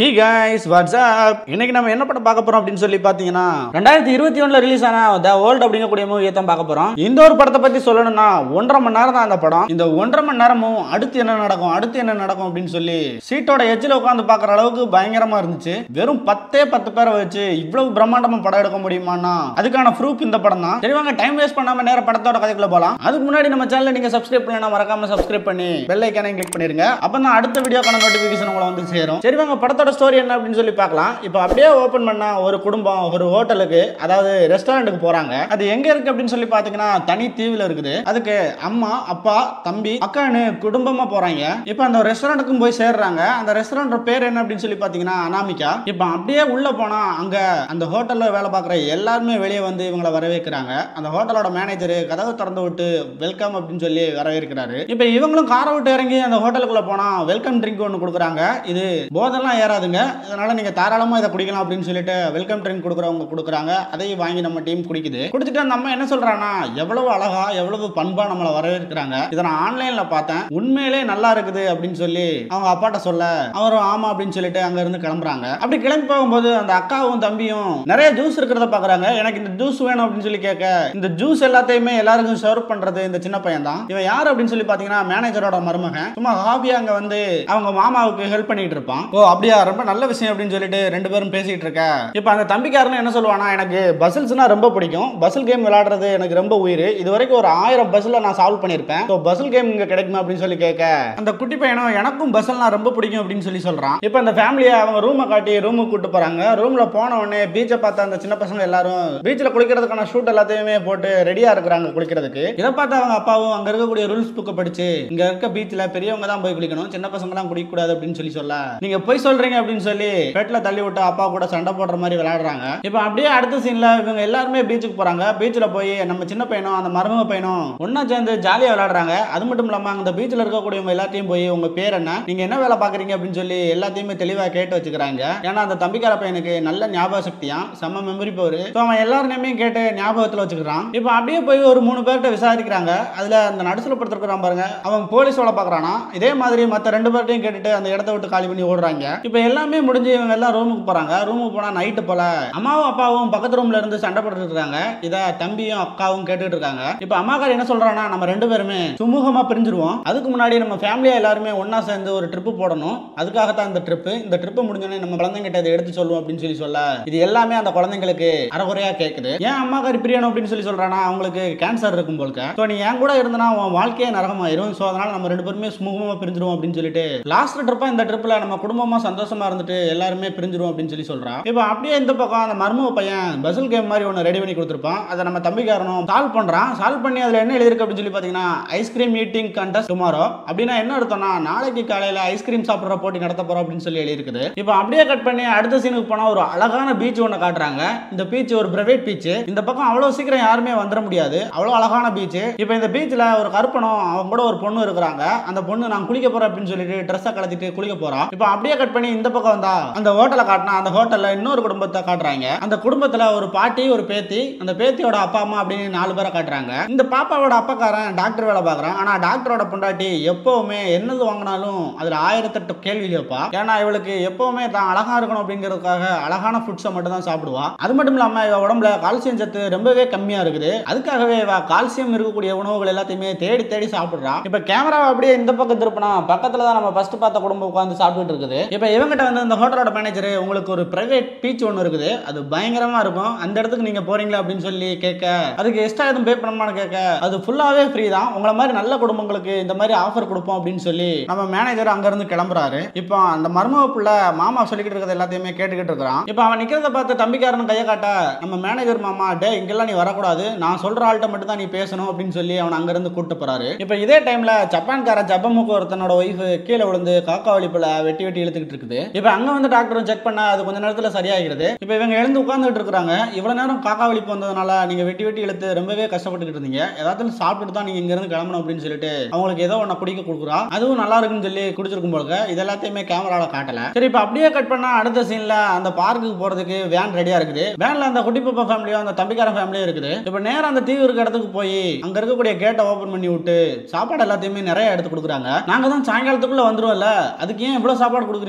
he guys WhatsApp இன்னைக்கு நம்ம என்ன படம் பார்க்க போறோம் அப்படின்னு சொல்லி பார்த்தீங்கன்னா ரெண்டாயிரத்தி இருபத்தி ஒண்ணுல ரிலீஸ் ஆன த வேர்ல்ட் அப்படிங்கக்கூடிய மூவியை தான் பார்க்க போறோம் இந்த ஒரு படத்தை பத்தி சொல்லணும்னா ஒன்றரை மணி நேரம் தான் அந்த படம் இந்த ஒன்றரை மணி நேரமும் அடுத்து என்ன நடக்கும் அடுத்து என்ன நடக்கும் அப்படின்னு சொல்லி சீட்டோட எஜ்ஜில் உட்காந்து பார்க்குற அளவுக்கு பயங்கரமா இருந்துச்சு வெறும் பத்தே பத்து பேரை வச்சு இவ்வளவு பிரம்மாண்டமா படம் எடுக்க முடியுமான்னா அதுக்கான ப்ரூஃப் இந்த படம் தான் சரி வாங்க டைம் வேஸ்ட் பண்ணாம நேர படத்தோட கதைக்குள்ள போலாம் அதுக்கு முன்னாடி நம்ம சேனலை நீங்க சப்ஸ்கிரைப் பண்ணலாம் மறக்காம சப்ஸ்கிரைப் பண்ணி பெல் ஐக்கானையும் கிளிக் பண்ணிருங்க அப்போ தான் அடுத்த வீடியோக்கான நோட்டிஃபிகேஷன் உங்களை வந்து சேரும் சரி வாங்க படத்தோட ஸ்டோரி என்ன அப்படின்னு சொல்லி பார்க்கலாம் இப்போ அப்படியே ஓப்பன் பண்ணா ஒரு குடும்பம் ஒரு ஹோட்டலுக்கு அதாவது ரெஸ்டாரண்ட்டுக்கு போறாங்க அது எங்க இருக்கு அப்படின்னு சொல்லி பார்த்தீங்கன்னா தனி தீவுல இருக்குது அதுக்கு அம்மா அப்பா தம்பி அக்கான்னு குடும்பமா போறாங்க இப்போ அந்த ரெஸ்டாரண்ட்டுக்கும் போய் சேர்றாங்க அந்த ரெஸ்டாரண்ட் பேர் என்ன அப்படின்னு சொல்லி பார்த்தீங்கன்னா அனாமிகா இப்போ அப்படியே உள்ள போனா அங்க அந்த ஹோட்டல்ல வேலை பார்க்குற எல்லாருமே வெளியே வந்து இவங்களை வரவேற்கிறாங்க அந்த ஹோட்டலோட மேனேஜர் கதவை திறந்து விட்டு வெல்கம் அப்படின்னு சொல்லி வரவேற்கிறாரு இப்போ இவங்களும் காரை விட்டு இறங்கி அந்த ஹோட்டலுக்குள்ள போனா வெல்கம் ட்ரிங்க் ஒன்று கொடுக்குறாங்க இது போதெல்லாம் ஏறாதுங்க இதனால நீங்க தாராளமா இதை குடிக்கலாம் அப்படின்னு சொல்லிட்டு வெல்கம் ட்ரிங்க் கொடுக்குறவங்க கொடுக்குறாங்க அதையும் வாங்கி நம்ம டீம் குடிக்குது குடிச்சிட்டு அந்த அம்மா என்ன சொல்றாங்கன்னா எவ்வளவு அழகா எவ்வளவு பண்பா நம்மளை வரவேற்கிறாங்க இதை நான் ஆன்லைன்ல பார்த்தேன் உண்மையிலே நல்லா இருக்குது அப்படின்னு சொல்லி அவங்க அப்பாட்ட சொல்ல அவரும் ஆமா அப்படின்னு சொல்லிட்டு அங்க இருந்து கிளம்புறாங்க அப்படி கிளம்பி போகும்போது அந்த அக்காவும் தம்பியும் நிறைய ஜூஸ் இருக்கிறத பாக்குறாங்க எனக்கு இந்த ஜூஸ் வேணும் அப்படின்னு சொல்லி கேட்க இந்த ஜூஸ் எல்லாத்தையுமே எல்லாருக்கும் சர்வ் பண்றது இந்த சின்ன பையன் தான் இவன் யார் அப்படின்னு சொல்லி பாத்தீங்கன்னா மேனேஜரோட மருமகன் சும்மா ஹாபியா அங்க வந்து அவங்க மாமாவுக்கு ஹெல்ப் பண்ணிட்டு இருப்பான் ஓ அப்படியா ரொம்ப நல்ல விஷயம் அப்படின்னு சொல்லிட்டு ரெண்டு பேரும் பேசிட்டு இருக்க இப்போ அந்த தம்பிக்காரன் என்ன சொல்லுவானா எனக்கு பசில்ஸ்னா ரொம்ப பிடிக்கும் பசில் கேம் விளையாடுறது எனக்கு ரொம்ப உயிர் இது வரைக்கும் ஒரு ஆயிரம் பஸ்ல நான் சால்வ் பண்ணியிருப்பேன் ஸோ பசில் கேம் இங்க கிடைக்குமா அப்படின்னு சொல்லி கேட்க அந்த குட்டி பையனும் எனக்கும் பஸ்ஸல்னா ரொம்ப பிடிக்கும் அப்படின்னு சொல்லி சொல்றான் இப்போ அந்த ஃபேமிலியை அவங்க ரூமை காட்டி ரூமுக்கு கூட்டு போறாங்க ரூம்ல போன உடனே பீச்சை பார்த்த அந்த சின்ன பசங்க எல்லாரும் பீச்சில் குளிக்கிறதுக்கான ஷூட் எல்லாத்தையுமே போட்டு ரெடியா இருக்கிறாங்க குளிக்கிறதுக்கு இதை பார்த்து அவங்க அப்பாவும் அங்க இருக்கக்கூடிய ரூல்ஸ் புக்கை படிச்சு இங்க இருக்க பீச்ல பெரியவங்க தான் போய் குளிக்கணும் சின்ன பசங்க எல்லாம் குளிக்க கூடாது அப்படின்னு சொல்லி சொல்ல நீங்க போய் சொல்றீங்க அப்படின்னு சொல்லி பெட்ல தள்ளி விட்டு அப்பா கூட சண்டை போடுற மாதிரி விளையாடுறாங்க இப்போ அப்படியே அடுத்த சீன்ல இவங்க எல்லாருமே பீச்சுக்கு போறாங்க பீச்சில் போய் நம்ம சின்ன பையனும் அந்த மருமக பையனும் ஒண்ணா சேர்ந்து ஜாலியா விளையாடுறாங்க அது மட்டும் இல்லாம அந்த பீச்சில் இருக்கக்கூடியவங்க எல்லாத்தையும் போய் உங்க பேர் என்ன நீங்க என்ன வேலை பாக்குறீங்க அப்படின்னு சொல்லி எல்லாத்தையுமே தெளிவா கேட்டு வச்சுக்கிறாங்க ஏன்னா அந்த தம்பிக்கார பையனுக்கு நல்ல ஞாபக சக்தியா செம்ம மெமரி பவர் ஸோ அவன் எல்லாருமே கேட்டு ஞாபகத்துல வச்சுக்கிறான் இப்போ அப்படியே போய் ஒரு மூணு பேர்கிட்ட விசாரிக்கிறாங்க அதுல அந்த நடுசுல படுத்துருக்கான் பாருங்க அவன் போலீஸ் வேலை பார்க்கறானா இதே மாதிரி மற்ற ரெண்டு பேர்ட்டையும் கேட்டுட்டு அந்த இடத்த விட்டு காலி பண்ணி ஓடுறாங்க இப்போ எல்லாமே முடிஞ்சு இவங்க எல்லாம் ரூமுக்கு போறாங்க ரூமுக்கு போனா நைட்டு போல அம்மாவும் அப்பாவும் பக்கத்து ரூம்ல இருந்து சண்டை போட்டுட்டு இருக்காங்க இதை தம்பியும் அக்காவும் கேட்டுட்டு இருக்காங்க இப்போ அம்மாக்கார் என்ன சொல்றான்னா நம்ம ரெண்டு பேருமே சுமூகமா பிரிஞ்சிருவோம் அதுக்கு முன்னாடி நம்ம ஃபேமிலியா எல்லாருமே ஒண்ணா சேர்ந்து ஒரு ட்ரிப்பு போடணும் அதுக்காகத்தான் இந்த ட்ரிப்பு இந்த ட்ரிப்பு முடிஞ்சோடனே நம்ம குழந்தைங்கிட்ட இதை எடுத்து சொல்லுவோம் அப்படின்னு சொல்லி சொல்ல இது எல்லாமே அந்த குழந்தைங்களுக்கு அறகுறையா கேட்குது ஏன் அம்மாக்காரி பிரியணும் அப்படின்னு சொல்லி சொல்றானா அவங்களுக்கு கேன்சர் இருக்கும் போலுக்க ஸோ நீ என் கூட இருந்தனா உன் வாழ்க்கையே நரகமாயிரும் ஸோ அதனால நம்ம ரெண்டு பேருமே சுமூகமா பிரிஞ்சிருவோம் அப்படின்னு சொல்லிட்டு லாஸ்ட் ட்ரிப்பா இந்த ட்ரிப்ல நம்ம குடும்பமா சந்தோஷமா இருந்துட்டு எல்லாருமே பிரிஞ்சிருவோம் அப்படின்னு சொல்லி சொல்றான் இப்போ அப்படியே இந்த பக்கம் அந்த மர்ம பையன் பசில் கேம் மாதிரி ஒன்று ரெடி பண்ணி கொடுத்துருப்பான் அதை நம்ம தம்பிக்காரனும் சால்வ் பண்றான் சால்வ் பண்ணி அதுல என்ன எழுதிருக்கு அப்படின்னு சொல்லி பாத்தீங்கன்னா ஐஸ்கிரீம் ஈட்டிங் கண்டஸ்ட் டுமாரோ அப்படின்னா என்ன அர்த்தம்னா நாளைக்கு காலையில ஐஸ்கிரீம் சாப்பிட்ற போட்டி நடத்த போறோம் அப்படின்னு சொல்லி எழுதிருக்குது இப்போ அப்படியே கட் பண்ணி அடுத்த சீனுக்கு போனா ஒரு அழகான பீச் ஒன்று காட்டுறாங்க இந்த பீச் ஒரு பிரைவேட் பீச் இந்த பக்கம் அவ்வளவு சீக்கிரம் யாருமே வந்துட முடியாது அவ்வளவு அழகான பீச் இப்போ இந்த பீச்ல ஒரு கருப்பனும் அவங்க கூட ஒரு பொண்ணு இருக்கிறாங்க அந்த பொண்ணு நான் குளிக்க போறேன் அப்படின்னு சொல்லிட்டு ட்ரெஸ்ஸை கலத்திட்டு குளிக்க போறான் இப்போ அப்படியே கட் பண்ணி இந்த பக்கம் வந்தா அந்த ஹோட்டலை காட்டினா அந்த ஹோட்டல்ல இன்னொரு குடும்பத்தை காட்டுறாங்க அந்த குடும்பத்துல ஒரு பாட்டி ஒரு பேத்தி அந்த பேத்தியோட அப்பா அம்மா அப்படின்னு நாலு பேரை காட்டுறாங்க இந்த பாப்பாவோட அப்பாக்காரன் டாக்டர் வேலை பார்க்கறான் ஆனா டாக்டரோட பொண்டாட்டி எப்பவுமே என்னது வாங்கினாலும் அதுல ஆயிரத்தெட்டு கேள்வி கேட்பா ஏன்னா இவளுக்கு எப்பவுமே தான் அழகா இருக்கணும் அப்படிங்கிறதுக்காக அழகான ஃபுட்ஸை மட்டும் தான் சாப்பிடுவா அது மட்டும் இல்லாம இவ உடம்புல கால்சியம் சத்து ரொம்பவே கம்மியா இருக்குது அதுக்காகவே இவ கால்சியம் இருக்கக்கூடிய உணவுகள் எல்லாத்தையுமே தேடி தேடி சாப்பிடுறா இப்ப கேமரா அப்படியே இந்த பக்கம் திருப்பினா பக்கத்துல தான் நம்ம ஃபர்ஸ்ட் பார்த்த குடும்பம் உட்காந்து சாப்பிட்டுட்டு இருக்குது இப்ப இவங்கிட்ட வந்து இந்த ஹோட்டலோட மேனேஜர் உங்களுக்கு ஒரு பிரைவேட் பீச் ஒன்று இருக்குது அது பயங்கரமா இருக்கும் அந்த இடத்துக்கு நீங்க போறீங்களா அப்படின்னு சொல்லி கேட்க அதுக்கு எக்ஸ்ட்ரா எதுவும் பே பண்ணணுமான்னு கேட்க அது ஃபுல்லாவே ஃப்ரீ தான் உங்களை மாதிரி நல்ல குடும்பங்களுக்கு இந்த மாதிரி ஆஃபர் கொடுப்போம் அப்படின்னு சொல்லி நம்ம மேனேஜர் அங்க இருந்து கிளம்புறாரு இப்போ அந்த மர்ம புள்ள மாமா சொல்லிக்கிட்டு இருக்கிறது எல்லாத்தையுமே கேட்டுக்கிட்டு இருக்கிறான் இப்போ அவன் நிக்கிறத பார்த்து தம்பிக்காரன் கையை காட்ட நம்ம மேனேஜர் மாமா டே இங்கெல்லாம் நீ வரக்கூடாது நான் சொல்ற ஆள்கிட்ட மட்டும் தான் நீ பேசணும் அப்படின்னு சொல்லி அவன் அங்க இருந்து கூட்டு போறாரு இப்போ இதே டைம்ல ஜப்பான்கார ஜப்பமுக்கு ஒருத்தனோட ஒய்ஃப் கீழே விழுந்து காக்கா வலிப்புல வெட்டி வெட்டி இழுத்துக்கிட்டு இருக்குது இப்போ அங்க வந்து டாக்டரும் செக் பண்ண அது கொஞ்ச நேரத்துல சரியாகிறது இப்போ இவங்க எழுந்து உட்கார்ந்துட்டு இருக்காங்க இவ்வளவு நேரம் காக்கா வலிப்பு வந்ததுனால நீங்க வெட்டி வெட்டி இழுத்து ரொம்பவே கஷ்டப்பட்டுக்கிட்டு இருந்தீங்க ஏதாவது சாப்பிட்டுட்டு தான் நீங்க இங்க இருந்து கிளம்பணும் அப்படின்னு சொல்லிட்டு அவங்களுக்கு ஏதோ ஒண்ணு குடிக்க கொடுக்குறா அதுவும் நல்லா இருக்குன்னு சொல்லி குடிச்சிருக்கும் போல இது எல்லாத்தையுமே கேமரால காட்டல சரி இப்போ அப்படியே கட் பண்ணா அடுத்த சீன்ல அந்த பார்க்குக்கு போறதுக்கு வேன் ரெடியா இருக்குது வேன்ல அந்த குட்டி பாப்பா ஃபேமிலியும் அந்த தம்பிக்கார ஃபேமிலியும் இருக்குது இப்போ நேரா அந்த தீவு இருக்க இடத்துக்கு போய் அங்க இருக்கக்கூடிய கேட்டை ஓபன் பண்ணி விட்டு சாப்பாடு எல்லாத்தையுமே நிறைய எடுத்து கொடுக்குறாங்க நாங்க தான் சாயங்காலத்துக்குள்ள வந்துருவோம்ல அதுக்கு ஏன் இவ்வளவு சாப்பாடு கொடுக்குறீங்க அப்படின்னு சொல்லி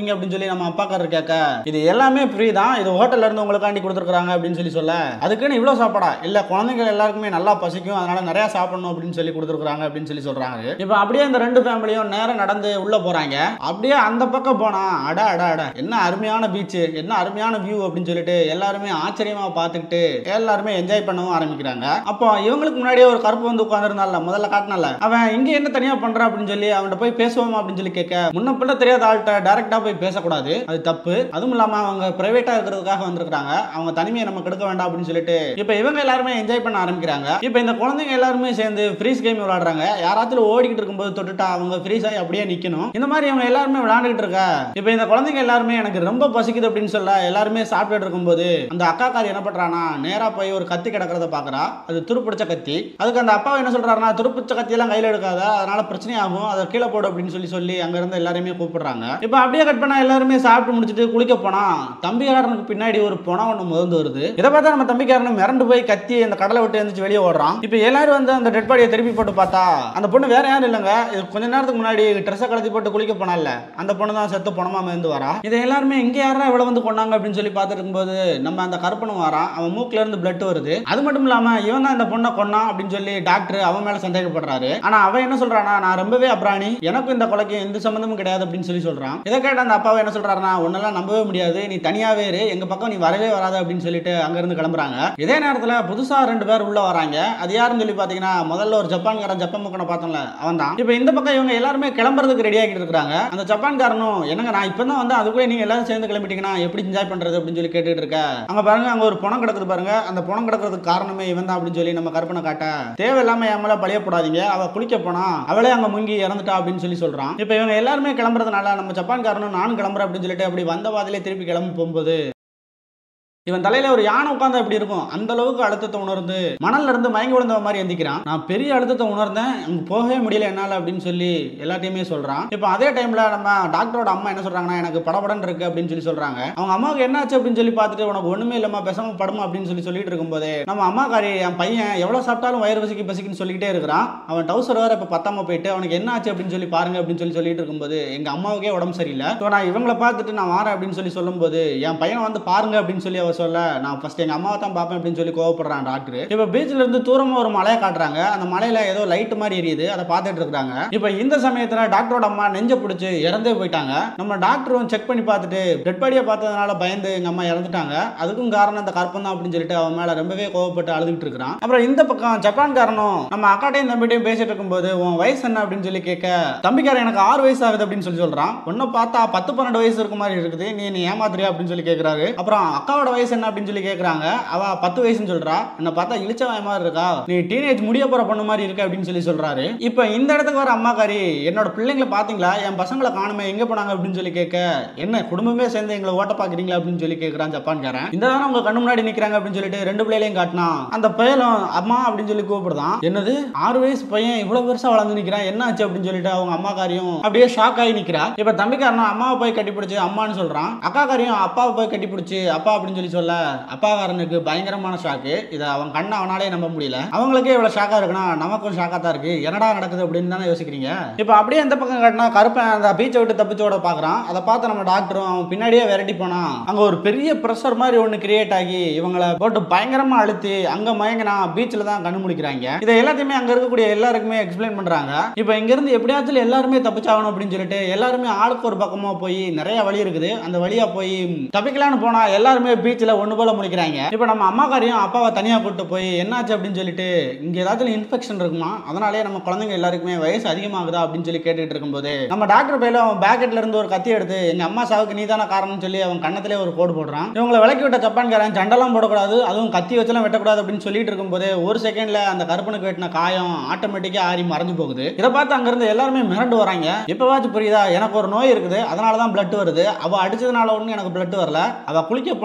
சொல்லி நம்ம அப்பாக்காரர் கேட்க இது எல்லாமே ஃப்ரீ தான் இது ஹோட்டல்ல இருந்து உங்களுக்காண்டி கொடுத்துருக்காங்க அப்படின்னு சொல்லி சொல்ல அதுக்குன்னு இவ்வளோ சாப்பாடா இல்ல குழந்தைங்க எல்லாருக்குமே நல்லா பசிக்கும் அதனால நிறைய சாப்பிடணும் அப்படின்னு சொல்லி கொடுத்துருக்காங்க அப்படின்னு சொல்லி சொல்றாங்க இப்போ அப்படியே இந்த ரெண்டு ஃபேமிலியும் நேரம் நடந்து உள்ள போறாங்க அப்படியே அந்த பக்கம் போனா அட அட அட என்ன அருமையான பீச் என்ன அருமையான வியூ அப்படின்னு சொல்லிட்டு எல்லாருமே ஆச்சரியமா பார்த்துக்கிட்டு எல்லாருமே என்ஜாய் பண்ணவும் ஆரம்பிக்கிறாங்க அப்போ இவங்களுக்கு முன்னாடியே ஒரு கருப்பு வந்து உட்காந்துருந்தால முதல்ல காட்டினால அவன் இங்க என்ன தனியா பண்றான் அப்படின்னு சொல்லி அவன்கிட்ட போய் பேசுவோமா அப்படின்னு சொல்லி கேட்க முன்ன பிள்ளை தெரியாத ஆள்கிட்ட டைரக்டா போய் பேசக்கூடாது அது தப்பு அதுவும் இல்லாம அவங்க பிரைவேட்டா இருக்கிறதுக்காக வந்திருக்காங்க அவங்க தனிமையை நம்ம கெடுக்க வேண்டாம் அப்படின்னு சொல்லிட்டு இப்போ இவங்க எல்லாருமே என்ஜாய் பண்ண ஆரம்பிக்கிறாங்க இப்போ இந்த குழந்தைங்க எல்லாருமே சேர்ந்து ஃப்ரீஸ் கேம் விளையாடுறாங்க யாராச்சும் ஓடிக்கிட்டு இருக்கும்போது தொட்டுட்டா அவங்க ஃப்ரீஸ் ஆகி அப்படியே நிக்கணும் இந்த மாதிரி அவங்க எல்லாருமே விளையாண்டுட்டு இருக்கா இப்போ இந்த குழந்தைங்க எல்லாருமே எனக்கு ரொம்ப பசிக்குது அப்படின்னு சொல்ல எல்லாருமே சாப்பிட்டுட்டு இருக்கும்போது அந்த அக்காக்காரி என்ன பண்றானா நேரா போய் ஒரு கத்தி கிடக்கிறத பாக்குறா அது துருப்பிடிச்ச கத்தி அதுக்கு அந்த அப்பா என்ன சொல்றாருன்னா துருப்பிடிச்ச கத்தியெல்லாம் கையில எடுக்காத அதனால பிரச்சனை ஆகும் அதை கீழே போடு அப்படின்னு சொல்லி சொல்லி அங்க இருந்து எல்லாருமே கூப்பிடுறாங்க இப்போ அப்படியே கட் பண்ணா எல்லாருமே சாப்பிட்டு முடிச்சிட்டு குளிக்க போனா தம்பிக்காரனுக்கு பின்னாடி ஒரு புணம் ஒன்று முதந்து வருது இதை பார்த்தா நம்ம தம்பிக்காரன் மிரண்டு போய் கத்தி அந்த கடலை விட்டு எழுந்துச்சு வெளியே ஓடுறான் இப்போ எல்லாரும் வந்து அந்த டெட் பாடியை திருப்பி போட்டு பார்த்தா அந்த பொண்ணு வேற யாரும் இல்லைங்க இது கொஞ்ச நேரத்துக்கு முன்னாடி ட்ரெஸ்ஸை கலத்தி போட்டு குளிக்க போனால அந்த பொண்ணு தான் செத்து பணமா இருந்து வரா இதை எல்லாருமே இங்க யாரா இவ்வளவு வந்து கொண்டாங்க அப்படின்னு சொல்லி பார்த்துட்டு இருக்கும்போது நம்ம அந்த கருப்பனும் வரான் அவன் மூக்குல இருந்து பிளட் வருது அது மட்டும் இல்லாம இவன் தான் இந்த பொண்ணை கொன்னான் அப்படின்னு சொல்லி டாக்டர் அவன் மேல சந்தேகப்படுறாரு ஆனா அவன் என்ன சொல்றானா நான் ரொம்பவே அப்ராணி எனக்கும் இந்த கொலைக்கும் எந்த சம்மந்தமும் கிடையாது அப்படின்னு சொல்லி சொல்றான் இதை கேட்ட அந்த அப்பாவை என்ன சொல்றாருன்னா உன்னெல்லாம் நம்பவே முடியாது நீ தனியாவே இரு எங்க பக்கம் நீ வரவே வராது அப்படின்னு சொல்லிட்டு அங்க இருந்து கிளம்புறாங்க இதே நேரத்துல புதுசா ரெண்டு பேர் உள்ள வராங்க அது யாருன்னு சொல்லி பாத்தீங்கன்னா முதல்ல ஒரு ஜப்பான்காரன் ஜப்பான் முக்கனை பார்த்தோம்ல அவன் தான் இப்போ இந்த பக்கம் இவங்க எல்லாருமே கிளம்புறதுக்கு ரெடி ஆகிட்டு இருக்காங்க அந்த ஜப்பான்காரனும் என்னங்க நான் இப்போ தான் வந்து அதுக்குள்ளே நீங்க எல்லாரும் சேர்ந்து கிளம்பிட்டீங்கன்னா எப்படி என்ஜாய் பண்றது அப்படின்னு சொல்லி கேட்டுட்டு இருக்க அங்க பாருங்க அங்க ஒரு பணம் கிடக்குது பாருங்க அந்த பணம் கிடக்கிறதுக்கு காரணமே இவன் தான் அப்படின்னு சொல்லி நம்ம கற்பனை காட்ட தேவையில்லாம என் மேல பழைய போடாதீங்க அவ குளிக்க போனா அவளே அங்க முங்கி இறந்துட்டா அப்படின்னு சொல்லி சொல்றான் இப்போ இவங்க எல்லாருமே கிளம்புறதுனால நம்ம ஜப்பான்காரனும் நானும் கிளம்புறேன் அப்படின்னு சொல்லிட்டு அப்படி வந்த பாதையிலே திருப்பி கிளம்பி போகும்போது இவன் தலையில ஒரு யானை உட்காந்தா எப்படி இருக்கும் அந்த அளவுக்கு அழுத்தத்தை உணர்ந்து மணல்ல இருந்து மயங்கி விழுந்த மாதிரி எந்திக்கிறான் நான் பெரிய அழுத்தத்தை உணர்ந்தேன் அங்க போகவே முடியல என்னால அப்படின்னு சொல்லி எல்லாத்தையுமே சொல்றான் இப்போ அதே டைம்ல நம்ம டாக்டரோட அம்மா என்ன சொல்றாங்கன்னா எனக்கு படபடன் இருக்கு அப்படின்னு சொல்லி சொல்றாங்க அவங்க அம்மாவுக்கு என்னாச்சு அப்படின்னு சொல்லி பார்த்துட்டு உனக்கு ஒண்ணுமே இல்லம்மா பேசாம படுமா அப்படின்னு சொல்லி சொல்லிட்டு இருக்கும்போதே நம்ம அம்மாக்காரி என் பையன் எவ்வளவு சாப்பிட்டாலும் வயிறு பசிக்கு பசிக்குன்னு சொல்லிக்கிட்டே இருக்கிறான் அவன் டவுசர் வேற இப்ப பத்தாம போயிட்டு அவனுக்கு என்ன ஆச்சு அப்படின்னு சொல்லி பாருங்க அப்படின்னு சொல்லி சொல்லிட்டு இருக்கும்போது எங்க அம்மாவுக்கே உடம்பு சரியில்லை ஸோ நான் இவங்களை பார்த்துட்டு நான் வாரேன் அப்படின்னு சொல்லி சொல்லும்போது என் பையனை வந்து பாருங்க அப்படின்னு சொல்லி அவ சொல்ல நான் ஃபர்ஸ்ட் எங்க அம்மாவை தான் பார்ப்பேன் அப்படின்னு சொல்லி கோவப்படுறான் டாக்டர் இப்போ பீச்ல இருந்து தூரமா ஒரு மலையை காட்டுறாங்க அந்த மலையில ஏதோ லைட் மாதிரி எரியுது அதை பார்த்துட்டு இருக்காங்க இப்போ இந்த சமயத்துல டாக்டரோட அம்மா நெஞ்ச பிடிச்சி இறந்தே போயிட்டாங்க நம்ம டாக்டரும் செக் பண்ணி பார்த்துட்டு டெட் பாடியை பார்த்ததுனால பயந்து எங்க அம்மா இறந்துட்டாங்க அதுக்கும் காரணம் அந்த கற்பம் தான் அப்படின்னு சொல்லிட்டு அவன் மேல ரொம்பவே கோவப்பட்டு அழுதுகிட்டு இருக்கிறான் அப்புறம் இந்த பக்கம் ஜப்பான்காரனும் நம்ம அக்காட்டையும் தம்பிட்டையும் பேசிட்டு இருக்கும்போது உன் வயசு என்ன அப்படின்னு சொல்லி கேட்க தம்பிக்காரன் எனக்கு ஆறு வயசு ஆகுது அப்படின்னு சொல்லி சொல்றான் ஒன்னும் பார்த்தா பத்து பன்னெண்டு வயசு இருக்க மாதிரி இருக்குது நீ நீ ஏமாத்துறியா அப்படின்னு சொல்லி கேட்கறாரு அப்புறம் அக்காவோட வயசு என்ன அப்படின்னு சொல்லி கேட்கறாங்க அவ பத்து வயசுன்னு சொல்றா என்ன பார்த்தா இழிச்சவாய மாதிரி இருக்கா நீ டீனேஜ் முடிய போற பொண்ணு மாதிரி இருக்க அப்படின்னு சொல்லி சொல்றாரு இப்போ இந்த இடத்துக்கு வர அம்மாக்காரி என்னோட பிள்ளைங்களை பாத்தீங்களா என் பசங்களை காணுமே எங்க போனாங்க அப்படின்னு சொல்லி கேட்க என்ன குடும்பமே சேர்ந்து எங்களை ஓட்ட பாக்குறீங்களா அப்படின்னு சொல்லி கேட்கறான் ஜப்பான்காரன் இந்த தானே உங்க கண்ணு முன்னாடி நிக்கிறாங்க அப்படின்னு சொல்லிட்டு ரெண்டு பிள்ளைகளையும் காட்டினா அந்த பயலும் அம்மா அப்படின்னு சொல்லி கூப்பிடுதான் என்னது ஆறு வயசு பையன் இவ்வளவு பெருசா வளர்ந்து நிக்கிறான் என்ன ஆச்சு அப்படின்னு சொல்லிட்டு அவங்க அம்மாக்காரியும் அப்படியே ஷாக் ஆகி நிக்கிறா இப்ப தம்பிக்காரனும் அம்மாவை போய் கட்டி பிடிச்சி அம்மான்னு சொல்றான் அக்காக்காரியும் அப்பாவை போய் கட்டி பிடிச்சி அப்பா அப்படின்னு சொல்லி சொல்ல அப்பாக்காரனுக்கு பயங்கரமான ஷாக்கு இதை அவன் கண்ணை அவனாலே நம்ப முடியல அவங்களுக்கே இவ்வளவு ஷாக்கா இருக்குன்னா நமக்கும் ஷாக்கா தான் இருக்கு என்னடா நடக்குது அப்படின்னு தானே யோசிக்கிறீங்க இப்போ அப்படியே எந்த பக்கம் காட்டினா கருப்பன் அந்த பீச்சை விட்டு தப்பிச்சோட பாக்குறான் அதை பார்த்து நம்ம டாக்டரும் அவன் பின்னாடியே விரட்டி போனா அங்க ஒரு பெரிய ப்ரெஷர் மாதிரி ஒன்று கிரியேட் ஆகி இவங்களை போட்டு பயங்கரமா அழுத்தி அங்க மயங்கினா பீச்சில் தான் கண்ணு முடிக்கிறாங்க இதை எல்லாத்தையுமே அங்க இருக்கக்கூடிய எல்லாருக்குமே எக்ஸ்பிளைன் பண்றாங்க இப்போ இங்க இருந்து எப்படியாச்சும் எல்லாருமே தப்பிச்சாகணும் அப்படின்னு சொல்லிட்டு எல்லாருமே ஆளுக்கு ஒரு பக்கமா போய் நிறைய வழி இருக்குது அந்த வழியா போய் தப்பிக்கலாம்னு போனா எல்லாருமே பீச்சில் ஒண்ணு போல முடிக்கிறாங்க இப்போ நம்ம அம்மாக்காரையும் அப்பாவை தனியா கூட்டு போய் என்னாச்சு அப்படின்னு சொல்லிட்டு இங்க ஏதாச்சும் இன்ஃபெக்ஷன் இருக்குமா அதனாலே நம்ம குழந்தைங்க எல்லாருக்குமே வயசு அதிகமாகுதா அப்படின்னு சொல்லி கேட்டுட்டு இருக்கும்போது நம்ம டாக்டர் பையில அவன் பேக்கெட்ல இருந்து ஒரு கத்தி எடுத்து எங்க அம்மா சாவுக்கு நீ தானே காரணம்னு சொல்லி அவன் கண்ணத்திலே ஒரு கோடு போடுறான் இவங்களை விலக்கி விட்ட ஜப்பான்காரன் சண்டெல்லாம் போடக்கூடாது அதுவும் கத்தி வச்செல்லாம் வெட்டக்கூடாது அப்படின்னு சொல்லிட்டு இருக்கும்போது ஒரு செகண்ட்ல அந்த கருப்பனுக்கு வெட்டின காயம் ஆட்டோமேட்டிக்கா ஆறி மறைஞ்சு போகுது இதை பார்த்து அங்க இருந்து எல்லாருமே மிரண்டு வராங்க இப்பவாச்சும் புரியுதா எனக்கு ஒரு நோய் இருக்குது அதனால தான் பிளட் வருது அவ அடிச்சதுனால ஒன்றும் எனக்கு பிளட் வரல அவ குளிக்க போனவா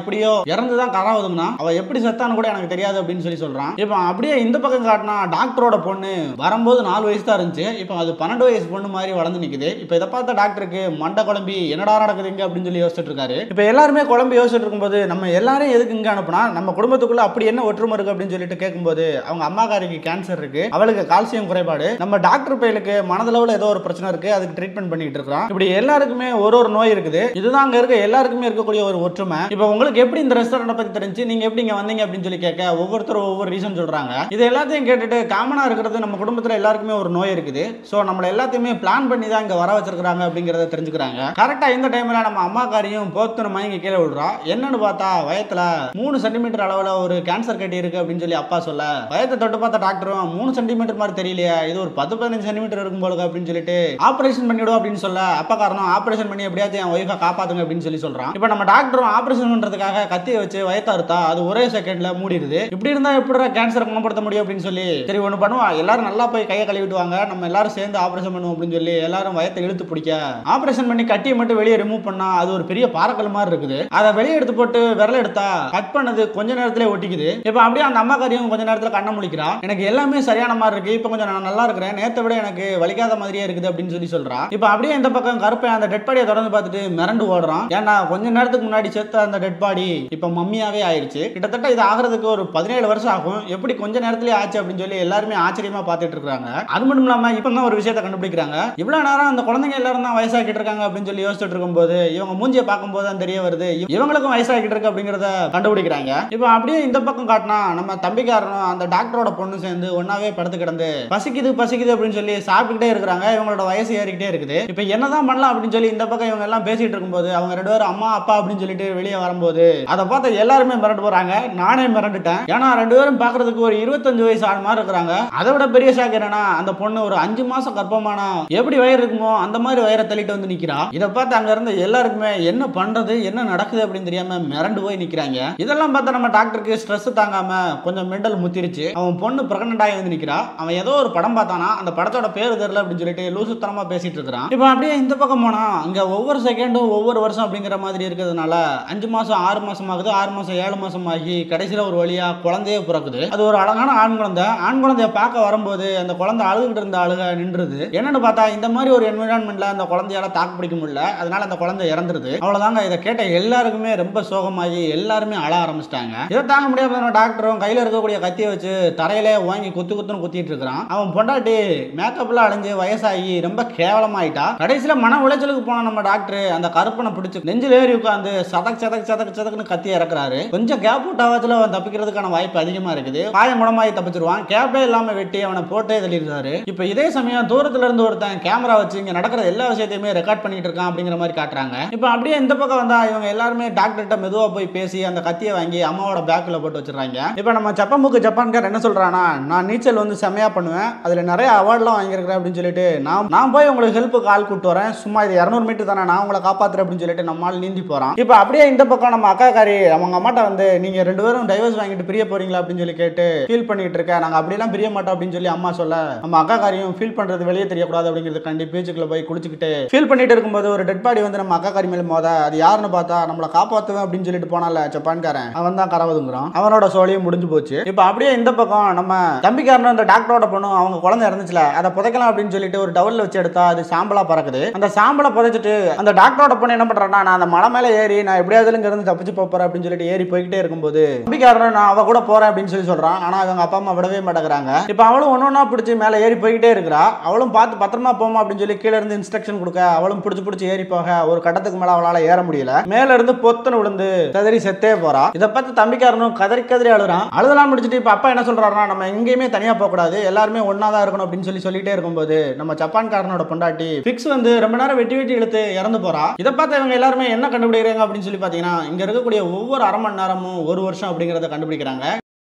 எப்படியோ இறந்துதான் கரை ஒதுங்கினா அவ எப்படி செத்தான்னு கூட எனக்கு தெரியாது அப்படின்னு சொல்லி சொல்றான் இப்போ அப்படியே இந்த பக்கம் காட்டினா டாக்டரோட பொண்ணு வரும்போது நாலு வயசு தான் இருந்துச்சு இப்போ அது பன்னெண்டு வயசு பொண்ணு மாதிரி வளர்ந்து நிக்குது இப்போ இதை பார்த்த டாக்டருக்கு மண்டை குழம்பி என்னடா நடக்குது இங்க அப்படின்னு சொல்லி யோசிச்சுட்டு இருக்காரு இப்போ எல்லாருமே குழம்பு யோசிச்சுட்டு இருக்கும்போது நம்ம எல்லாரும் எதுக்கு இங்க அனுப்புனா நம்ம குடும்பத்துக்குள்ள அப்படி என்ன ஒற்றுமை இருக்கு அப்படின்னு சொல்லிட்டு கேட்கும்போது அவங்க அம்மாக்காரிக்கு கேன்சர் இருக்கு அவளுக்கு கால்சியம் குறைபாடு நம்ம டாக்டர் பையலுக்கு மனதளவுல ஏதோ ஒரு பிரச்சனை இருக்கு அதுக்கு ட்ரீட்மெண்ட் பண்ணிட்டு இருக்கிறோம் இப்படி எல்லாருக்குமே ஒரு ஒரு நோய் இருக்குது இதுதான் அங்க இருக்க எல்லாருக்குமே இருக்கக்கூடிய ஒரு ஒற்றுமை இப்போ உங்களுக்கு எப்படி இந்த ரெஸ்டாரண்ட்டை பத்தி தெரிஞ்சு நீங்க எப்படி இங்க வந்தீங்க அப்படின்னு சொல்லி கேட்க ஒவ்வொருத்தரும் ஒவ்வொரு ரீசன் சொல்றாங்க இது எல்லாத்தையும் கேட்டுட்டு காமனா இருக்கிறது நம்ம குடும்பத்துல எல்லாருக்குமே ஒரு நோய் இருக்குது ஸோ நம்மள எல்லாத்தையுமே பிளான் பண்ணி தான் இங்க வர வச்சிருக்காங்க அப்படிங்கறத தெரிஞ்சுக்கிறாங்க கரெக்டா இந்த டைம்ல நம்ம அம்மாக்காரியும் போத்துன மயங்கி கீழே விடுறா என்னன்னு பார்த்தா வயத்துல மூணு சென்டிமீட்டர் அளவுல ஒரு கேன்சர் கட்டி இருக்கு அப்படின்னு சொல்லி அப்பா சொல்ல வயத்தை தொட்டு பார்த்த டாக்டரும் மூணு சென்டிமீட்டர் மாதிரி தெரியலையா இது ஒரு பத்து பதினஞ்சு சென்டிமீட்டர் இருக்கும் போல அப்படின்னு சொல்லிட்டு ஆபரேஷன் பண்ணிவிடும் அப்படின்னு சொல்ல அப்பா காரணம் ஆபரேஷன் பண்ணி எப்படியாச்சும் என் ஒய்ஃபை காப்பாத்துங்க அப்படின்னு சொல்லி சொல்றான் இப்போ நம்ம டாக்டரும் ஆபரேஷன் பண்றதுக்காக கத்தியை வச்சு வயத்தை அறுத்தா அது ஒரே செகண்ட்ல மூடிடுது இப்படி இருந்தா எப்படி கேன்சரை குணப்படுத்த முடியும் அப்படின்னு சொல்லி சரி ஒன்று பண்ணுவா எல்லாரும் நல்லா போய் கையை கழுவிட்டுவாங்க நம்ம எல்லாரும் சேர்ந்து ஆபரேஷன் பண்ணுவோம் அப்படின்னு சொல்லி எல்லாரும் வயத்தை இழுத்து பிடிக்க ஆபரேஷன் பண்ணி கட்டியை மட்டும் வெளியே ரிமூவ் பண்ணா அது ஒரு பெரிய பாறக்கல் மாதிரி இருக்குது அதை வெளியே எடுத்து போட்டு விரல எடுத்தா கட் பண்ணது கொஞ்ச நேரத்திலே ஒட்டிக்குது இப்போ அப்படியே அந்த அம்மாக்காரியும் கொஞ்ச நேரத்துல கண்ணை முழிக்கிறா எனக்கு எல்லாமே சரியான மாதிரி இருக்கு இப்போ கொஞ்சம் நான் நல்லா இருக்கிறேன் நேத்தை விட எனக்கு வலிக்காத மாதிரியே இருக்குது அப்படின்னு சொல்லி சொல்றா இப்போ அப்படியே இந்த பக்கம் கருப்பன் அந்த டெட் பாடியை தொடர்ந்து பார்த்துட்டு மிரண்டு ஓடுறான் ஏன்னா கொஞ்ச நேரத்துக்கு முன்னாடி செத்த அந்த டெட் பாடி இப்போ மம்மியாவே ஆயிடுச்சு கிட்டத்தட்ட இது ஆகிறதுக்கு ஒரு பதினேழு வருஷம் ஆகும் எப்படி கொஞ்ச நேரத்திலே ஆச்சு அப்படின்னு சொல்லி எல்லாருமே ஆச்சரியமா பார்த்துட்டு இருக்காங்க அது மட்டும் இல்லாம இப்போ தான் ஒரு விஷயத்தை கண்டுபிடிக்கிறாங்க இவ்வளவு நேரம் அந்த குழந்தைங்க எல்லாரும் தான் வயசாக்கிட்டு இருக்காங்க அப்படின்னு சொல்லி யோசிச்சுட்டு இருக்கும்போது இவங்க மூஞ்சியை பார்க்கும்போது தான் தெரிய வருது இவ- இவங்களுக்கும் வயசாகிட்டு இருக்கு அப்படிங்கிறத கண்டுபிடிக்கிறாங்க இப்போ அப்படியே இந்த பக்கம் காட்டினா நம்ம தம்பிக்காரனும் அந்த டாக்டரோட பொண்ணு சேர்ந்து ஒன்னாவே படுத்து கிடந்து பசிக்குது பசிக்குது அப்படின்னு சொல்லி சாப்பிட்டுக்கிட்டே இருக்கிறாங்க இவங்களோட வயசு ஏறிக்கிட்டே இருக்குது இப்போ என்னதான் பண்ணலாம் அப்படின்னு சொல்லி இந்த பக்கம் இவங்க எல்லாம் பேசிட்டு இருக்கும்போது அவங்க ரெண்டு பேரும் அம்மா அப்பா அப்படின்னு சொல்லிட்டு வெளியே வரும்போது அதை பார்த்து எல்லாருமே மிரண்டு போறாங்க நானே மிரண்டுட்டேன் ஏன்னா ரெண்டு பேரும் பார்க்கறதுக்கு ஒரு இருபத்தஞ்சு வயசு ஆள் மாதிரி இருக்கிறாங்க அதை விட பெரிய ஷாக் என்னன்னா அந்த பொண்ணு ஒரு அஞ்சு மாசம் கர்ப்பமானா எப்படி வயிறு இருக்குமோ அந்த மாதிரி வயிறை தள்ளிட்டு வந்து நிக்கிறா இதை பார்த்து அங்க இருந்த எல்லாருக்குமே என்ன பண்றது என்ன நடக்குது அப்படின்னு தெரியாம மிரண்டு போய் நிக்கிறாங்க இதெல்லாம் பார்த்தா நம்ம டாக்டருக்கு ஸ்ட்ரெஸ் தாங்காம கொஞ்சம் மெண்டல் முத்திருச்சு அவன் பொண்ணு பிரெக்னென்ட் ஆகி வந்து நிக்கிறா அவன் ஏதோ ஒரு படம் பார்த்தானா அந்த படத்தோட பேர் தெரியல அப்படின்னு சொல்லிட்டு லூசுத்தனமா பேசிட்டு இருக்கிறான் இப்போ அப்படியே இந்த பக்கம் போனா அங்க ஒவ்வொரு செகண்டும் ஒவ்வொரு வருஷம் அப்படிங்கிற மாதிரி இருக்கிறதுனால அஞ்சு மாசம் ஆறு மாசம் ஆகுது ஆறு மாசம் ஏழு மாசம் ஆகி கடைசியில ஒரு வழியா குழந்தையே பிறக்குது அது ஒரு அழகான ஆண் குழந்தை ஆண் குழந்தைய பார்க்க வரும்போது அந்த குழந்தை அழுதுகிட்டு இருந்த அழுக நின்றுது என்னன்னு பார்த்தா இந்த மாதிரி ஒரு என்விரான்மெண்ட்ல அந்த குழந்தையால தாக்கு பிடிக்க முடியல அதனால அந்த குழந்தை இறந்துருது அவ்வளவுதாங்க இதை கேட்ட எல்லாருக்குமே ரொம்ப சோகமாகி எல்லாருமே அழ ஆரம்பிச்சிட்டாங்க இதை தாங்க முடியாம நம்ம டாக்டரும் கையில இருக்கக்கூடிய கத்தியை வச்சு தரையிலே வாங்கி குத்து குத்துன்னு குத்திட்டு இருக்கிறான் அவன் பொண்டாட்டி மேக்கப்லாம் அழிஞ்சு வயசாகி ரொம்ப கேவலமாயிட்டா கடைசியில மன உளைச்சலுக்கு போன நம்ம டாக்டர் அந்த கருப்பனை பிடிச்சு நெஞ்சில் ஏறி உட்காந்து சதக் சதக் சதக் சதக்குன்னு கத்தி இறக்குறாரு கொஞ்சம் கேப் விட்டாவதுல அவன் தப்பிக்கிறதுக்கான வாய்ப்பு அதிகமா இருக்குது காயம் குணமாயி தப்பிச்சிருவான் கேப்பே இல்லாம வெட்டி அவனை போட்டே தள்ளிடுறாரு இப்போ இதே சமயம் தூரத்துல இருந்து ஒருத்தன் கேமரா வச்சு இங்க நடக்கிற எல்லா விஷயத்தையுமே ரெக்கார்ட் பண்ணிட்டு இருக்கான் அப்படிங்கிற மாதிரி காட்டுறாங்க இப்போ அப்படியே இந்த பக்கம் வந்தா இவங்க எல்லாருமே டாக்டர்கிட்ட மெதுவா போய் பேசி அந்த கத்தியை வாங்கி அம்மாவோட பேக்கில் போட்டு வச்சிடுறாங்க இப்போ நம்ம ஜப்பமுக்கு ஜப்பான்கார் என்ன சொல்றானா நான் நீச்சல் வந்து செமையா பண்ணுவேன் அதுல நிறைய அவார்ட்லாம் வாங்கியிருக்கிறேன் அப்படின்னு சொல்லிட்டு நான் நான் போய் உங்களுக்கு ஹெல்ப்புக்கு ஆள் கூட்டு வரேன் சும்மா இது இரநூறு மீட்டர் தானே நான் உங்களை காப்பாத்துறேன் அப்படின்னு சொல்லிட்டு நம்மால் நீந்தி போறான் இப்போ அப்படியே இந்த பக்கம் நம்ம அக்காக்காரி அவங்க அம்மாட்ட வந்து நீங்க ரெண்டு பேரும் டைவர்ஸ் வாங்கிட்டு பிரிய போறீங்களா அப்படின்னு சொல்லி கேட்டு ஃபீல் பண்ணிட்டு இருக்கேன் நாங்க அப்படியெல்லாம் பிரிய மாட்டோம் அப்படின்னு சொல்லி அம்மா சொல்ல நம்ம அக்காக்காரியும் ஃபீல் பண்றது வெளியே தெரியக்கூடாது அப்படிங்கிறது கண்டி பீச்சுக்குள்ள போய் குளிச்சுக்கிட்டு ஃபீல் பண்ணிட்டு இருக்கும்போது ஒரு டெட் பாடி வந்து நம்ம அக்காக்காரி மேல மோத அது யாருன்னு பார்த்தா நம்மளை காப்பாத்துவேன் அப்படின்னு சொல்லிட்டு போனால ஜப்பான்காரன் அவன் தான் கரவதுங்கிறான் அவனோட சோழியும் முடிஞ்சு போச்சு இப்போ அப்படியே இந்த பக்கம் நம்ம தம்பிக்காரனும் அந்த டாக்டரோட பொண்ணும் அவங்க குழந்தை இறந்துச்சுல அதை புதைக்கலாம் அப்படின்னு சொல்லிட்டு ஒரு டவல்ல வச்சு எடுத்தா அது சாம்பலா பறக்குது அந்த சாம்பலை புதைச்சிட்டு அந்த டாக்டரோட பொண்ணு என்ன பண்றான்னா நான் அந்த மலை மேல ஏறி நான் எப்படியாவது இங்க இருந்து தப்பிச்சு போப் போறேன் அப்படின்னு சொல்லிட்டு ஏறி போய்கிட்டே இருக்கும்போது தம்பிக்காரன் நான் அவ கூட போறேன் அப்படின்னு சொல்லி சொல்றான் ஆனா அவங்க அப்பா அம்மா விடவே மாட்டேங்கிறாங்க இப்போ அவளும் ஒன்று ஒன்றா பிடிச்சி மேலே ஏறி போய்கிட்டே இருக்கிறா அவளும் பார்த்து பத்திரமா போமா அப்படின்னு சொல்லி கீழே இருந்து இன்ஸ்ட்ரக்ஷன் கொடுக்க அவளும் பிடிச்சி பிடிச்சி ஏறி போக ஒரு கட்டத்துக்கு மேல அவளால ஏற முடியல மேல இருந்து பொத்துன்னு விழுந்து கதறி செத்தே போறா இதை பார்த்து தம்பிக்காரனும் கதறி கதறி அழுறான் அழுதலாம் முடிச்சிட்டு இப்போ அப்பா என்ன சொல்றாருன்னா நம்ம எங்கேயுமே தனியா போக கூடாது எல்லாருமே ஒண்ணா தான் இருக்கணும் அப்படின்னு சொல்லி சொல்லிட்டே இருக்கும்போது நம்ம ஜப்பான்காரனோட பொண்டாட்டி ஃபிக்ஸ் வந்து ரொம்ப நேரம் வெட்டி வெட்டி இழுத்து இறந்து போறா இதை பார்த்து இவங்க எல்லாருமே என்ன கண்டுபிடிக்கிறாங்க அப்படின்னு சொல்லி பார்த்தீங்கன்னா இங்க இருக்கக்கூடிய ஒவ்வொரு அரை மணி நேரமும் ஒரு வருஷம் அப்படிங்கிறத கண்டுபிடிக்கிறாங்க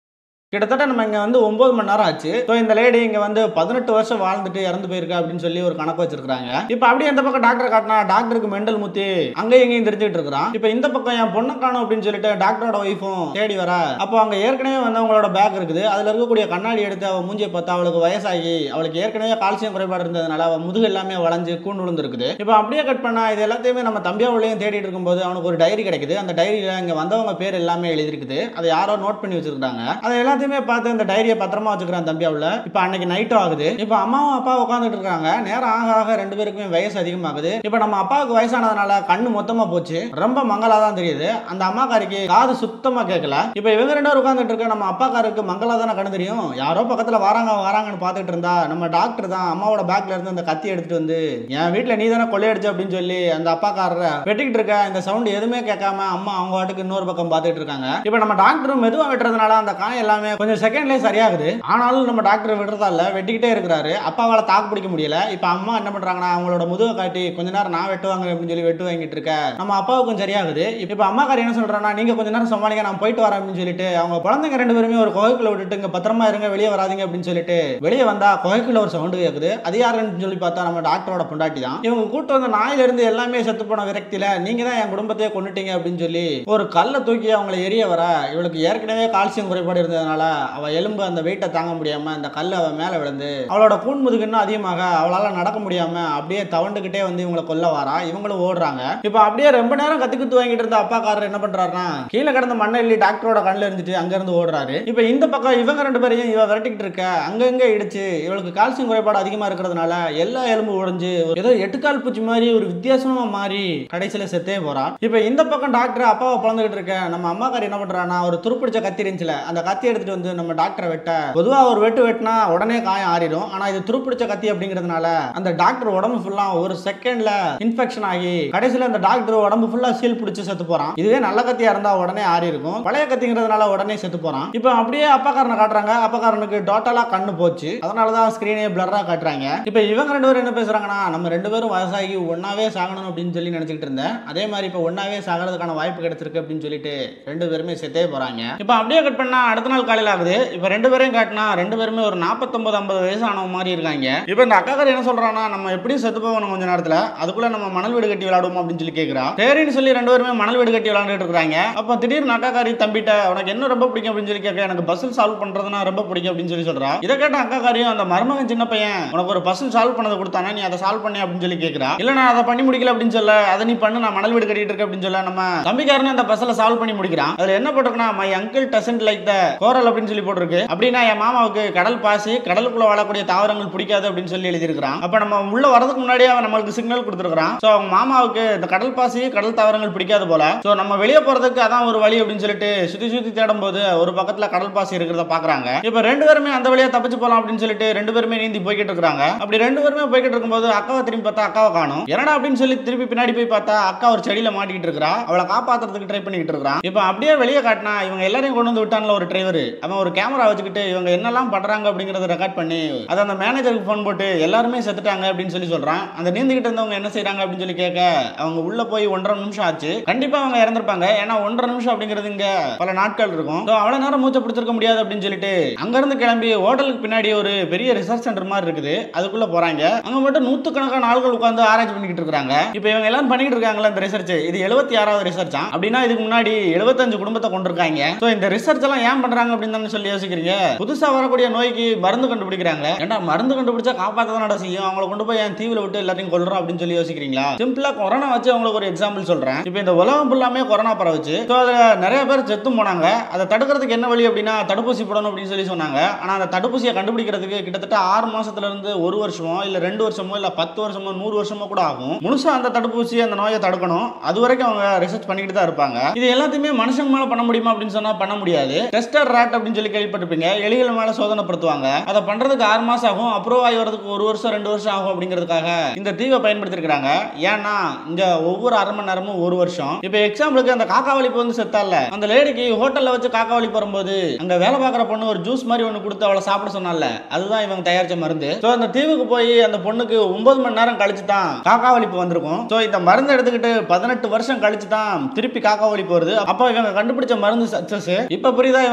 கிட்டத்தட்ட நம்ம இங்க வந்து ஒன்பது மணி நேரம் ஆச்சு ஸோ இந்த லேடி இங்க வந்து பதினெட்டு வருஷம் வாழ்ந்துட்டு இறந்து போயிருக்கா அப்படின்னு சொல்லி ஒரு கணக்கு வச்சிருக்காங்க இப்போ அப்படியே இந்த பக்கம் டாக்டர் காட்டினா டாக்டருக்கு மெண்டல் முத்தி அங்கேயும் இங்கேயும் தெரிஞ்சுட்டு இருக்கிறான் இப்போ இந்த பக்கம் என் பொண்ணை காணும் அப்படின்னு சொல்லிட்டு டாக்டரோட ஒய்ஃபும் தேடி வர அப்போ அங்க ஏற்கனவே வந்து அவங்களோட பேக் இருக்குது அதுல இருக்கக்கூடிய கண்ணாடி எடுத்து அவ மூஞ்சியை பார்த்தா அவளுக்கு வயசாகி அவளுக்கு ஏற்கனவே கால்சியம் குறைபாடு இருந்ததுனால அவ முதுகு எல்லாமே வளைஞ்சு கூண்டு விழுந்துருக்குது இப்போ அப்படியே கட் பண்ணா இது எல்லாத்தையுமே நம்ம தம்பியாவுலையும் தேடிட்டு இருக்கும்போது அவனுக்கு ஒரு டைரி கிடைக்குது அந்த டைரியில இங்க வந்தவங்க பேர் எல்லாமே எழுதிருக்குது அதை யாரோ நோட் பண்ணி வச்சிருக்காங்க அதை எல்லாத்தையுமே பார்த்து இந்த டைரியை பத்திரமா வச்சுக்கிறான் தம்பியாவுல இப்போ அன்னைக்கு நைட்டும் ஆகுது இப்போ அம்மாவும் அப்பா உட்காந்துட்டு இருக்காங்க நேரம் ஆக ஆக ரெண்டு பேருக்குமே வயசு அதிகமாகுது இப்போ நம்ம அப்பாவுக்கு வயசானதுனால கண்ணு மொத்தமா போச்சு ரொம்ப மங்களா தான் தெரியுது அந்த அம்மாக்காரிக்கு காது சுத்தமா கேட்கல இப்போ இவங்க ரெண்டு பேரும் உட்காந்துட்டு இருக்க நம்ம அப்பாக்காருக்கு மங்களா தானே கண்ணு தெரியும் யாரோ பக்கத்துல வராங்க வராங்கன்னு பார்த்துட்டு இருந்தா நம்ம டாக்டர் தான் அம்மாவோட பேக்ல இருந்து அந்த கத்தி எடுத்துட்டு வந்து என் வீட்ல நீ தானே கொள்ளையடிச்ச அப்படின்னு சொல்லி அந்த அப்பாக்காரரை வெட்டிக்கிட்டு இருக்க இந்த சவுண்ட் எதுவுமே கேட்காம அம்மா அவங்க வாட்டுக்கு இன்னொரு பக்கம் பார்த்துட்டு இருக்காங்க இப்போ நம்ம டாக்டரும் மெதுவா வெட்டுறதுனால அந்த காயம் எல்லாமே கொஞ்சம் செகண்ட்லேயே சரியாகுது ஆனாலும் நம்ம டாக்டர் விடுறதா இல்ல வெட்டிக்கிட்டே இருக்கிறாரு அப்பாவால தாக்கு பிடிக்க முடியல இப்போ அம்மா என்ன பண்றாங்கன்னா அவங்களோட முதுவை காட்டி கொஞ்ச நேரம் நான் வெட்டுவாங்க அப்படின்னு சொல்லி வெட்டு வாங்கிட்டு இருக்க நம்ம அப்பாவுக்கும் சரியாகுது இப்போ அம்மாக்காரி என்ன சொல்றாங்கன்னா நீங்க கொஞ்ச நேரம் சமாளிக்க நான் போயிட்டு வரேன் அப்படின்னு சொல்லிட்டு அவங்க குழந்தைங்க ரெண்டு பேருமே ஒரு குகைக்குள்ள விட்டுட்டு இங்க பத்திரமா இருங்க வெளியே வராதீங்க அப்படின்னு சொல்லிட்டு வெளியே வந்தா குகைக்குள்ள ஒரு சவுண்டு கேக்குது அது யாருன்னு சொல்லி பார்த்தா நம்ம டாக்டரோட பொண்டாட்டி தான் இவங்க கூட்டு வந்த நாயில இருந்து எல்லாமே செத்து போன விரக்தியில நீங்க தான் என் குடும்பத்தையே கொண்டுட்டீங்க அப்படின்னு சொல்லி ஒரு கல்லை தூக்கி அவங்கள எரிய வர இவளுக்கு ஏற்கனவே கால்சியம் குறைபாடு இருந்ததுனால அவ எலும்பு அந்த வெயிட்டை தாங்க முடியாம அந்த கல் அவ மேல விழுந்து அவளோட கூன் முதுகு இன்னும் அதிகமாக அவளால நடக்க முடியாம அப்படியே தவண்டுகிட்டே வந்து இவங்களை கொல்ல வரா இவங்களும் ஓடுறாங்க இப்போ அப்படியே ரொம்ப நேரம் கத்துக்கிட்டு வாங்கிட்டு இருந்த அப்பாக்காரர் என்ன பண்றாருன்னா கீழே கிடந்த மண்ணெல்லி டாக்டரோட கண்ணில் இருந்துட்டு அங்க இருந்து ஓடுறாரு இப்போ இந்த பக்கம் இவங்க ரெண்டு பேரையும் இவ விரட்டிக்கிட்டு இருக்க அங்கங்க இடிச்சு இவளுக்கு கால்சியம் குறைபாடு அதிகமா இருக்கிறதுனால எல்லா எலும்பு உடைஞ்சு ஏதோ எட்டுக்கால் பூச்சி மாதிரி ஒரு வித்தியாசமா மாறி கடைசியில செத்தே போறா இப்போ இந்த பக்கம் டாக்டர் அப்பாவை பிறந்துகிட்டு இருக்க நம்ம அம்மாக்காரி என்ன பண்றான்னா ஒரு துருப்பிடிச்ச கத்தி இருந்துச்சுல அந்த கத்தி எடுத்துட்டு வந்து நம்ம டாக்டரை வெட்ட பொதுவா ஒரு வெட்டு வெட்டினா உடனே காயம் ஆறிடும் ஆனா இது துருப்பிடிச்ச கத்தி அப்படிங்கிறதுனால அந்த டாக்டர் உடம்பு ஃபுல்லா ஒரு செகண்ட்ல இன்ஃபெக்ஷன் ஆகி கடைசியில அந்த டாக்டர் உடம்பு ஃபுல்லா சீல் பிடிச்சு செத்து போறான் இதுவே நல்ல கத்தியா இருந்தா உடனே ஆறி இருக்கும் பழைய கத்திங்கிறதுனால உடனே செத்து போறான் இப்போ அப்படியே அப்பாக்காரனை காட்டுறாங்க அப்பாக்காரனுக்கு டோட்டலா கண்ணு போச்சு அதனாலதான் ஸ்கிரீனே பிளரா காட்டுறாங்க இப்போ இவங்க ரெண்டு பேரும் என்ன பேசுறாங்கன்னா நம்ம ரெண்டு பேரும் வயசாகி ஒன்னாவே சாகணும் அப்படின்னு சொல்லி நினைச்சிட்டு இருந்தேன் அதே மாதிரி இப்போ ஒன்னாவே சாகிறதுக்கான வாய்ப்பு கிடைச்சிருக்கு அப்படின்னு சொல்லிட்டு ரெண்டு பேருமே செத்தே போறாங்க இப்போ அப்படியே கட் பண்ணா அடுத்த நாள் காலையில் ஆகுது இப்போ ரெண்டு பேரையும் காட்டினா ரெண்டு பேருமே ஒரு நாற்பத்தொன்பது ஐம்பது வயசு ஆனவங்க மாதிரி இருக்காங்க இப்போ இந்த அக்காக்கார் என்ன சொல்றான்னா நம்ம எப்படியும் செத்து போகணும் கொஞ்ச நேரத்தில் அதுக்குள்ள நம்ம மணல் வீடு கட்டி விளையாடுவோம் அப்படின்னு சொல்லி கேட்குறா சரின்னு சொல்லி ரெண்டு பேருமே மணல் வீடு கட்டி விளையாண்டுட்டு இருக்காங்க அப்போ திடீர்னு அக்காக்காரி தம்பிட்ட உனக்கு என்ன ரொம்ப பிடிக்கும் அப்படின்னு சொல்லி கேட்க எனக்கு பசில் சால்வ் பண்றதுனா ரொம்ப பிடிக்கும் அப்படின்னு சொல்லி சொல்றா இதை கேட்ட அக்காக்காரியும் அந்த மருமகன் சின்ன பையன் உனக்கு ஒரு பசில் சால்வ் பண்ணதை கொடுத்தானே நீ அதை சால்வ் பண்ணி அப்படின்னு சொல்லி கேட்குறா இல்ல நான் அதை பண்ணி முடிக்கல அப்படின்னு சொல்ல அதை நீ பண்ணு நான் மணல் வீடு கட்டிட்டு இருக்கேன் அப்படின்னு சொல்ல நம்ம தம்பிக்காரனே அந்த பசலை சால்வ் பண்ணி முடிக்கிறான் அதுல என்ன போட்டிருக்குன்னா my uncle doesn't like the coral அப்படின்னு சொல்லி போட்டிருக்கு அப்படின்னா என் மாமாவுக்கு கடல் பாசி கடலுக்குள்ள வாழக்கூடிய தாவரங்கள் பிடிக்காது அப்படின்னு சொல்லி எழுதியிருக்கிறான் அப்ப நம்ம உள்ள வரதுக்கு முன்னாடியே அவன் நம்மளுக்கு சிக்னல் கொடுத்துருக்கான் சோ அவங்க மாமாவுக்கு இந்த கடல் பாசி கடல் தாவரங்கள் பிடிக்காது போல சோ நம்ம வெளியே போறதுக்கு அதான் ஒரு வழி அப்படின்னு சொல்லிட்டு சுத்தி சுத்தி தேடும் போது ஒரு பக்கத்துல கடல் பாசி இருக்கிறத பாக்குறாங்க இப்ப ரெண்டு பேருமே அந்த வழியா தப்பிச்சு போலாம் அப்படின்னு சொல்லிட்டு ரெண்டு பேருமே நீந்தி போய்கிட்டு இருக்காங்க அப்படி ரெண்டு பேருமே போய்கிட்டு இருக்கும்போது அக்காவை திரும்பி பார்த்தா அக்காவை காணும் என்னடா அப்படின்னு சொல்லி திருப்பி பின்னாடி போய் பார்த்தா அக்கா ஒரு செடியில மாட்டிக்கிட்டு இருக்கா அவளை காப்பாத்துறதுக்கு ட்ரை பண்ணிக்கிட்டு இருக்கான் இப்போ அப்படியே வெளியே காட்டினா இவங்க எல்லாரையும் கொண்டு வந்து விட்டான்ல ஒரு டிரைவர் அவன் ஒரு கேமரா வச்சுக்கிட்டு இவங்க என்னெல்லாம் பண்றாங்க அப்படிங்கறத ரெக்கார்ட் பண்ணி அதை அந்த மேனேஜருக்கு ஃபோன் போட்டு எல்லாருமே செத்துட்டாங்க அப்படின்னு சொல்லி சொல்றான் அந்த நீந்திக்கிட்டு இருந்தவங்க என்ன செய்றாங்க அப்படின்னு சொல்லி கேட்க அவங்க உள்ள போய் ஒன்றரை நிமிஷம் ஆச்சு கண்டிப்பா அவங்க இறந்திருப்பாங்க ஏன்னா ஒன்றரை நிமிஷம் அப்படிங்கிறது இங்க பல நாட்கள் இருக்கும் So, அவ்வளவு நேரம் மூச்சை பிடிச்சிருக்க முடியாது அப்படின்னு சொல்லிட்டு அங்க இருந்து கிளம்பி ஹோட்டலுக்கு பின்னாடி ஒரு பெரிய ரிசர்ச் சென்டர் மாதிரி இருக்குது அதுக்குள்ள போறாங்க அங்க மட்டும் நூத்துக்கணக்கான ஆள்கள் உட்கார்ந்து ஆராய்ச்சி பண்ணிக்கிட்டு இருக்காங்க இப்போ இவங்க எல்லாம் பண்ணிக்கிட்டு இருக்காங்கல்ல இந்த ரிசர்ச் இது எழுபத்தி ஆறாவது ரிசர்ச்சா அப்படின்னா இதுக்கு முன்னாடி எழுபத்தஞ்சு குடும்பத்தை கொண்டிருக்காங்க ஸோ இந்த ரிசர்ச் எல்லாம் ஏன் பண்றாங்க அப்படின்னு தானே சொல்லி யோசிக்கிறீங்க புதுசா வரக்கூடிய நோய்க்கு மருந்து கண்டுபிடிக்கிறாங்க ஏன்டா மருந்து கண்டுபிடிச்சா காப்பாற்ற தான் செய்யும் அவங்கள கொண்டு போய் என் தீவுல விட்டு எல்லாத்தையும் கொல்றோம் அப்படின்னு சொல்லி யோசிக்கிறீங்களா சிம்பிளா கொரோனா வச்சு அவங்களுக்கு ஒரு எக்ஸாம்பிள் சொல்றேன் இப்போ இந்த உலகம் ஃபுல்லாமே கொரோனா பரவுச்சு ஸோ அதுல நிறைய பேர் செத்தும் போனாங்க அதை தடுக்கிறதுக்கு என்ன வழி அப்படின்னா தடுப்பூசி போடணும் அப்படின்னு சொல்லி சொன்னாங்க ஆனா அந்த தடுப்பூசியை கண்டுபிடிக்கிறதுக்கு கிட்டத்தட்ட ஆறு மாசத்துல இருந்து ஒரு வருஷமோ இல்ல ரெண்டு வருஷமோ இல்ல பத்து வருஷமோ நூறு வருஷமோ கூட ஆகும் முழுசா அந்த தடுப்பூசி அந்த நோயை தடுக்கணும் அது வரைக்கும் அவங்க ரிசர்ச் பண்ணிக்கிட்டு தான் இருப்பாங்க இது எல்லாத்தையுமே மனுஷங்க மேல பண்ண முடியுமா அப்படின்னு சொன்னா பண்ண முடியாது டெஸ்டர் ராட் அப்படின்னு சொல்லி கேள்விப்பட்டிருப்பீங்க எலிகள் மேல சோதனைப்படுத்துவாங்க அதை பண்றதுக்கு ஆறு மாசம் ஆகும் அப்ரூவ் ஆகி வரதுக்கு ஒரு வருஷம் ரெண்டு வருஷம் ஆகும் அப்படிங்கிறதுக்காக இந்த தீவை பயன்படுத்திருக்காங்க ஏன்னா இங்க ஒவ்வொரு அரை மணி நேரமும் ஒரு வருஷம் இப்போ எக்ஸாம்பிளுக்கு அந்த காக்கா வலிப்பு வந்து செத்தால அந்த லேடிக்கு ஹோட்டல்ல வச்சு காக்கா வலி வரும்போது அங்க வேலை பார்க்குற பொண்ணு ஒரு ஜூஸ் மாதிரி ஒன்று கொடுத்து அவளை சாப்பிட சொன்னால அதுதான் இவங்க தயாரிச்ச மருந்து ஸோ அந்த தீவுக்கு போய் அந்த பொண்ணுக்கு ஒன்பது மணி நேரம் கழிச்சு தான் காக்கா வலிப்பு வந்திருக்கும் ஸோ இந்த மருந்து எடுத்துக்கிட்டு பதினெட்டு வருஷம் கழிச்சு தான் திருப்பி காக்கா வலிப்பு வருது அப்போ இவங்க கண்டுபிடிச்ச மருந்து சக்சஸ் இப்போ புரியுதா இவங்க எல்லாரையுமே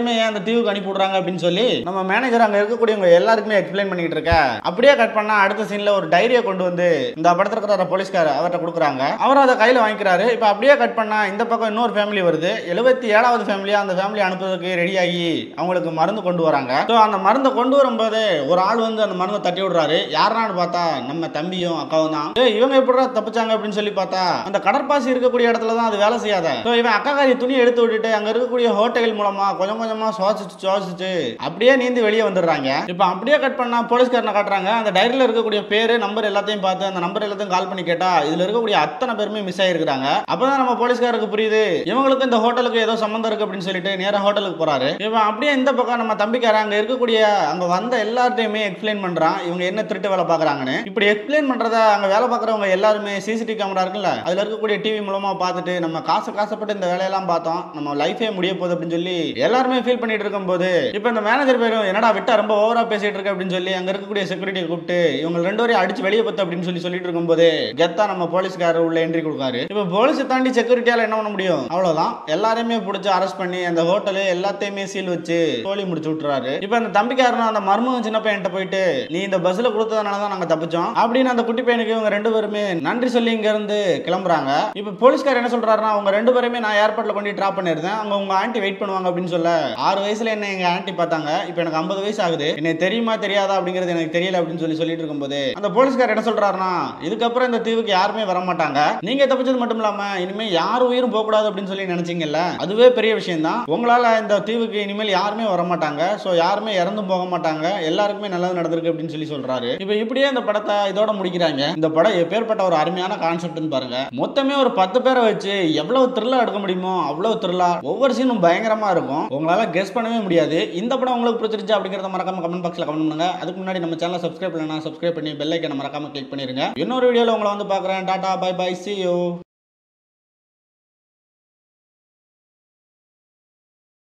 பேருமே ஏன் அந்த தீவுக்கு அனுப்பி விடுறாங்க அப்படின்னு சொல்லி நம்ம மேனேஜர் அங்க இருக்கக்கூடியவங்க எல்லாருக்குமே எக்ஸ்பிளைன் பண்ணிட்டு இருக்க அப்படியே கட் பண்ணா அடுத்த சீன்ல ஒரு டைரியை கொண்டு வந்து இந்த படத்துல இருக்கிற போலீஸ்கார் அவர்கிட்ட கொடுக்குறாங்க அவர் அதை கையில வாங்கிக்கிறாரு இப்போ அப்படியே கட் பண்ணா இந்த பக்கம் இன்னொரு ஃபேமிலி வருது எழுபத்தி ஏழாவது ஃபேமிலியா அந்த ஃபேமிலி அனுப்புறதுக்கு ரெடி ஆகி அவங்களுக்கு மருந்து கொண்டு வராங்க ஸோ அந்த மருந்தை கொண்டு வரும்போது ஒரு ஆள் வந்து அந்த மருந்தை தட்டி விடுறாரு யாரான்னு பார்த்தா நம்ம தம்பியும் அக்காவும் தான் ஏய், இவங்க எப்படிடா தப்பிச்சாங்க அப்படின்னு சொல்லி பார்த்தா அந்த கடற்பாசி இருக்கக்கூடிய இடத்துல தான் அது வேலை செய்யாத ஸோ இவன் அக்காக்காரி துணி எடுத்து விட்டுட்டு அங்க இருக்கக்கூடிய ஹோட்டல் மூலமா கொஞ்சம் கொஞ்சமா சுவாசிச்சு சுவாசிச்சு அப்படியே நீந்தி வெளியே வந்துடுறாங்க இப்போ அப்படியே கட் பண்ணா போலீஸ்காரனை காட்டுறாங்க அந்த டைரியில் இருக்கக்கூடிய பேரு நம்பர் எல்லாத்தையும் பார்த்து அந்த நம்பர் எல்லாத்தையும் கால் பண்ணி கேட்டா இதுல இருக்கக்கூடிய அத்தனை பேருமே மிஸ் ஆயிருக்காங்க அப்பதான் நம்ம போலீஸ்காரருக்கு புரியுது இவங்களுக்கு இந்த ஹோட்டலுக்கு ஏதோ சம்மந்தம் இருக்கு அப்படின்னு சொல்லிட்டு நேரா ஹோட்டலுக்கு போறாரு இவன் அப்படியே இந்த பக்கம் நம்ம தம்பிக்காரன் அங்க இருக்கக்கூடிய அங்க வந்த எல்லார்ட்டையுமே எக்ஸ்பிளைன் பண்றான் இவங்க என்ன திருட்டு வேலை பாக்குறாங்கன்னு இப்படி எக்ஸ்பிளைன் பண்றத அங்க வேலை பார்க்குறவங்க எல்லாருமே சிசிடிவி கேமரா இருக்குல்ல அதுல இருக்கக்கூடிய டிவி மூலமா பார்த்துட்டு நம்ம காசு காசப்பட்டு இந்த வேலையெல்லாம் பார்த்தோம் நம்ம லைஃபே முடிய போகுது அப்படின்னு சொல்லி எல்லாருமே ஃபீல் பண்ணிட்டு இருக்கும்போது இப்போ இந்த மேனேஜர் பேரும் என்னடா விட்டா ரொம்ப ஓவரா பேசிட்டு இருக்க அப்படின்னு சொல்லி அங்க இருக்கக்கூடிய செக்யூரிட்டியை கூப்பிட்டு இவங்க ரெண்டு பேரையும் அடிச்சு வெளியே பத்து அப்படின்னு சொல்லி சொல்லிட்டு இருக்கும்போது கெத்தா நம்ம போலீஸ்காரர் உள்ள என்ட்ரி கொடுக்காரு இப்போ போலீஸை தாண்டி செக்யூரிட்டியால என்ன பண்ண முடியும் அவ்வளவுதான் எல்லாரையுமே பிடிச்சி அரெஸ்ட் பண்ணி அந்த ஹோட்டலு எல்லாத்தையுமே சீல் வச்சு தோழி முடிச்சு விட்டுறாரு இப்போ அந்த தம்பிக்காரனும் அந்த மர்மம் சின்ன பையன்கிட்ட போயிட்டு நீ இந்த பஸ்ல கொடுத்ததுனால தான் நாங்க தப்பிச்சோம் அப்படின்னு அந்த குட்டி பையனுக்கு இவங்க ரெண்டு பேருமே நன்றி சொல்லி இங்க இருந்து கிளம்புறாங்க இப்போ போலீஸ்கார் என்ன சொல்றாருன்னா அவங்க ரெண்டு பேருமே நான் ஏர்போர்ட்ல கொண்டு டிராப் பண்ணிருந்தேன் அவங்க உங்க ஆண்டி வெயிட் பண்ணுவாங்க அப்படின்னு சொல்ல ஆறு வயசுல என்ன எங்க ஆண்டி பார்த்தாங்க இப்போ எனக்கு ஐம்பது வயசு ஆகுது எனக்கு தெரியுமா தெரியாதா அப்படிங்கிறது எனக்கு தெரியல அப்படின்னு சொல்லி சொல்லிட்டு இருக்கும்போது அந்த போலீஸ்கார் என்ன சொல்றாருன்னா இதுக்கப்புறம் இந்த தீவுக்கு யாருமே வர மாட்டாங்க நீங்க தப்பிச்சது மட்டும் இல்லாம இனிமே யார் உயிரும் போக கூடாது அப்படின்னு சொல்லி நினைச்சீங்கல்ல அதுவே பெரிய விஷயம் தான் உங்களால இந்த தீவுக்கு இனிமேல் யாருமே வர மாட்டாங்க ஸோ யாருமே இறந்தும் போக மாட்டாங்க எல்லாருக்குமே நல்லது நடந்திருக்கு அப்படின்னு சொல்லி சொல்றாரு இப்போ இப்படியே இந்த படத்தை இதோட முடிக்கிறாங்க இந்த படம் எப்பேற்பட்ட ஒரு அருமையான கான்செப்ட்னு பாருங்க மொத்தமே ஒரு பத்து பேரை வச்சு எவ்வளவு த்ரில்லா எடுக்க முடியுமோ அவ்வளவு த்ரில்லா ஒவ்வொரு சீனும் பயங்கரமா இருக்கும் உங்களால கெஸ் பண்ணவே முடியாது இந்த படம் உங்களுக்கு பிடிச்சிருச்சு அப்படிங்கறத மறக்காம கமெண்ட் பாக்ஸ்ல கமெண்ட் பண்ணுங்க அதுக்கு முன்னாடி நம்ம சேனலை சப்ஸ்கிரைப் பண்ணலாம் சப்ஸ்கிரைப் பண்ணி பெல் ஐக்கனை மறக்காம கிளிக் பண்ணிருங்க இன்னொரு வீடியோல உங்களை வந்து பார்க்குறேன் tata bye bye see you